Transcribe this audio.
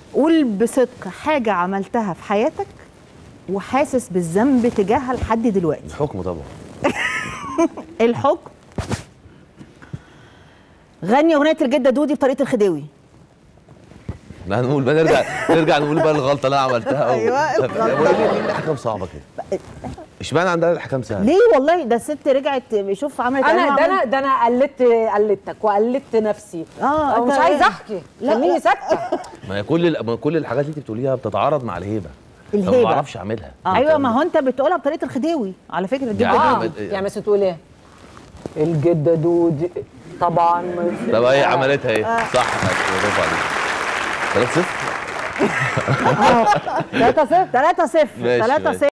قول بصدق حاجه عملتها في حياتك وحاسس بالذنب تجاهها لحد دلوقتي الحكم طبعا الحكم غني اغنيه الجده دودي بطريقه الخديوي لا نقول بقى نرجع نرجع نقول بقى الغلطه اللي انا عملتها أيوة، طب الغلطة. ليه ليه الاحكام صعبه كده؟ اشمعنى عندنا الاحكام سهله؟ ليه والله ده الست رجعت شوف عملت انا إعلان ده وعملت- انا ده انا قلدت قلدتك وقلدت نفسي اه أنا مش أنت- عايزه احكي لا، خليني لا. ساكته ما هي كل ال- ما كل الحاجات اللي انت بتقوليها بتتعارض مع الهيبه الهيبة. فما بعرفش اعملها ايوه ما هو انت بتقولها بطريقه الخديوي على فكره الجده يعني دودي اه يعني بس تقول ايه الجده دودي طبعا طب هي عملتها ايه؟ صح برافو عليك 3 0 3 0 3 0 ماشي، 3 ماشي. 0